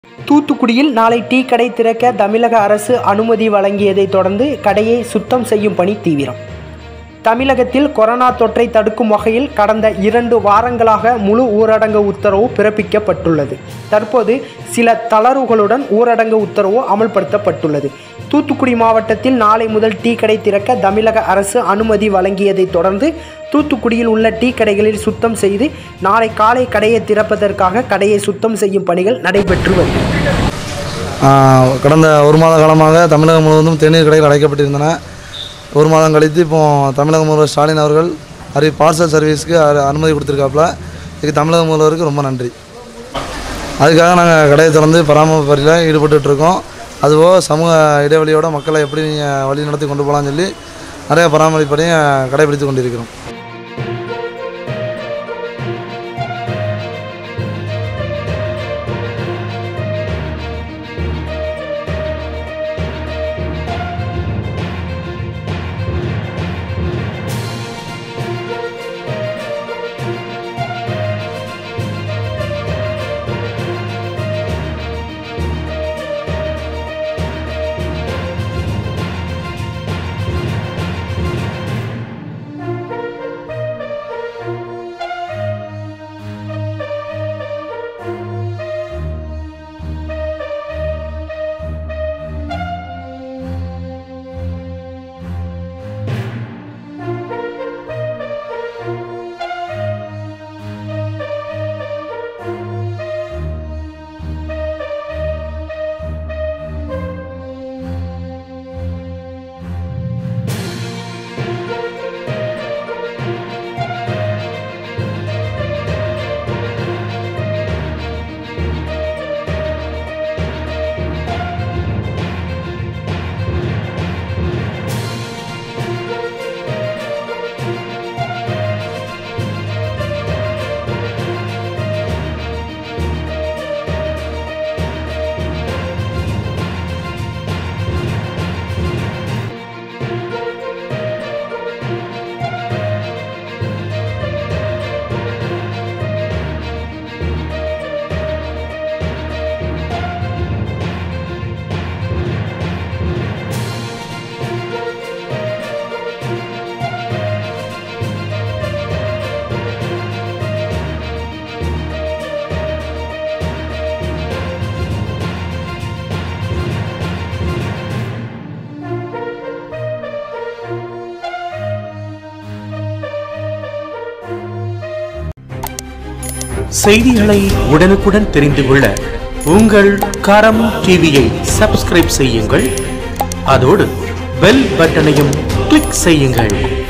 தூத்துக்குடியில் நாளை டீ கடை திறக்க தமிழக அரசு அனுமதி வழங்கியதை தொடர்ந்து கடையை சுத்தம் செய்யும் பணி தீவிரம் தமிழகத்தில் கொரோனா தொற்றை தடுக்கும் வகையில் கடந்த இரண்டு வாரங்களாக முழு ஊரடங்கு உத்தரவு பிறப்பிக்கப்பட்டுள்ளது தற்போது சில தளர்வுகளுடன் ஊரடங்கு உத்தரவு அமல்படுத்தப்பட்டுள்ளது தூத்துக்குடி மாவட்டத்தில் நாளை முதல் டீ கடை திறக்க தமிழக அரசு அனுமதி வழங்கியதை தொடர்ந்து தூத்துக்குடியில் உள்ள டீ கடைகளில் சுத்தம் செய்து நாளை காலை கடையை திறப்பதற்காக கடையை சுத்தம் செய்யும் பணிகள் நடைபெற்று வருகிறது ஆஹ் கடந்த ஒரு மாத காலமாக தமிழகம் முழுவதும் தேநீர் கடைகள் அடைக்கப்பட்டிருந்தன ஒரு மாதம் கழித்து இப்போ தமிழக முதல்வர் ஸ்டாலின் அவர்கள் அறி பார்சல் சர்வீஸ்க்கு அ- அனுமதி கொடுத்துருக்காப்புல இதுக்கு தமிழக முதல்வருக்கு ரொம்ப நன்றி அதுக்காக நாங்கள் கடையை திறந்து பராமரிப்பு பணியில் ஈடுபட்டுட்டு இருக்கோம் அதுபோக சமூக இடைவெளியோட மக்களை எப்படி நீங்கள் வழி நடத்தி கொண்டு போகலாம்னு சொல்லி நிறைய பராமரிப்பு பணியை கடைபிடித்து கொண்டிருக்கிறோம் செய்திகளை உடனுக்குடன் தெரிந்து கொள்ள உங்கள் கரம் டிவியை சப்ஸ்கிரைப் செய்யுங்கள் அதோடு பெல் பட்டனையும் கிளிக் செய்யுங்கள்